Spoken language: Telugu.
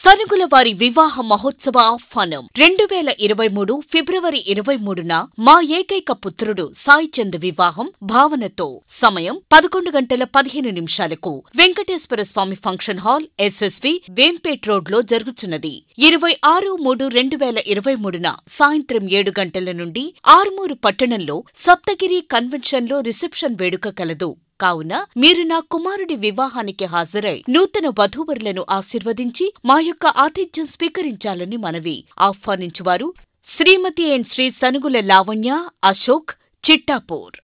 సనుగుల వారి వివాహ మహోత్సవ ఆహ్వానం రెండు వేల ఇరవై మూడు ఫిబ్రవరి ఇరవై మూడున మా ఏకైక పుత్రుడు సాయిచంద్ వివాహం భావనతో సమయం పదకొండు గంటల పదిహేను నిమిషాలకు Venkateswara Swamy function hall SSV Vempet road లో జరుగుతున్నది ఇరవై ఆరు మూడు రెండు వేల ఇరవై మూడున సాయంత్రం ఏడు గంటల నుండి ఆర్మూరు పట్టణంలో సప్తగిరి కన్వెన్షన్ లో రిసెప్షన్ వేడుక కలదు కావున మీరు నా కుమారుడి వివాహానికి హాజరై నూతన వధూవరులను ఆశీర్వదించి మా యొక్క ఆతిథ్యం స్వీకరించాలని మనవి ఆహ్వానించువారు శ్రీమతి అండ్ శ్రీ సనుగుల లావణ్య అశోక్ చిట్టాపూర్